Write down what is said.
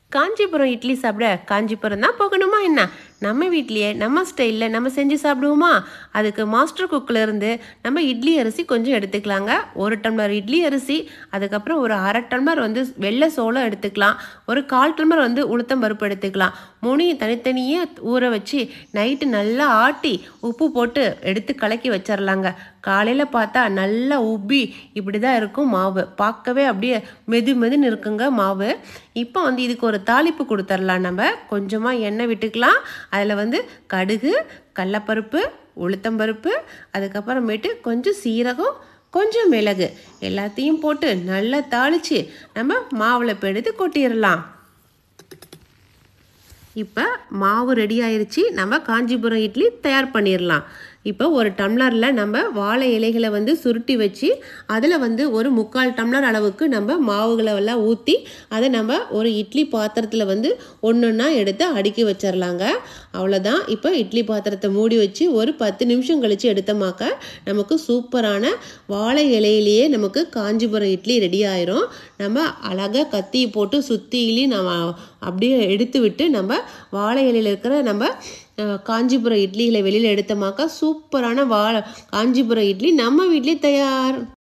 காஞ்சிபுரம் இட்லி சாப்பிட காஞ்சிபுரம் தான் போகணுமா என்ன நம்ம வீட்லயே நம்ம ஸ்டைலில் நம்ம செஞ்சு சாப்பிடுவோமா அதுக்கு மாஸ்டர் குக்கில் இருந்து நம்ம இட்லி அரிசி கொஞ்சம் எடுத்துக்கலாங்க ஒரு டம்ளர் இட்லி அரிசி அதுக்கப்புறம் ஒரு அரை டம்ளர் வந்து வெள்ளை சோளம் எடுத்துக்கலாம் ஒரு கால் டம்ளர் வந்து உளுத்தம் பருப்பு எடுத்துக்கலாம் மூணையும் தனித்தனியே ஊற வச்சு நைட்டு நல்லா ஆட்டி உப்பு போட்டு எடுத்து கலக்கி வச்சிடலாங்க காலையில் பார்த்தா நல்லா உப்பி இப்படி தான் இருக்கும் மாவு பார்க்கவே அப்படியே மெது மெதுன்னு இருக்குங்க மாவு இப்போ வந்து இதுக்கு ஒரு தாளிப்பு கொடுத்துர்லாம் நம்ம கொஞ்சமாக எண்ணெய் விட்டுக்கலாம் அதில் வந்து கடுகு கடலப்பருப்பு உளுத்தம்பருப்பு அதுக்கப்புறமேட்டு கொஞ்சம் சீரகம் கொஞ்சம் மிளகு எல்லாத்தையும் போட்டு நல்லா தாளித்து நம்ம மாவில் இப்போ எடுத்து கொட்டிடலாம் இப்போ மாவு ரெடி ஆயிருச்சு நம்ம காஞ்சிபுரம் இட்லி தயார் பண்ணிடலாம் இப்போ ஒரு டம்ளரில் நம்ம வாழை இலைகளை வந்து சுருட்டி வச்சு அதில் வந்து ஒரு முக்கால் டம்ளர் அளவுக்கு நம்ம மாவுகளை எல்லாம் ஊற்றி அதை நம்ம ஒரு இட்லி பாத்திரத்தில் வந்து ஒன்று ஒன்றா எடுத்து அடுக்கி வச்சிடலாங்க அவ்வளோதான் இப்போ இட்லி பாத்திரத்தை மூடி வச்சு ஒரு பத்து நிமிஷம் கழித்து எடுத்தோமாக்க நமக்கு சூப்பரான வாழை இலையிலேயே நமக்கு காஞ்சிபுரம் இட்லி ரெடி ஆயிரும் நம்ம அழகாக கத்தி போட்டு சுற்றிலையும் நம்ம அப்படியே எடுத்து விட்டு நம்ம வாழை இலையில் இருக்கிற நம்ம காஞ்சிபுரம் இட்லிகளை வெளியில் எடுத்தோமாக்கா சூப்பரான வாழை காஞ்சிபுரம் இட்லி நம்ம வீட்லேயே தயார்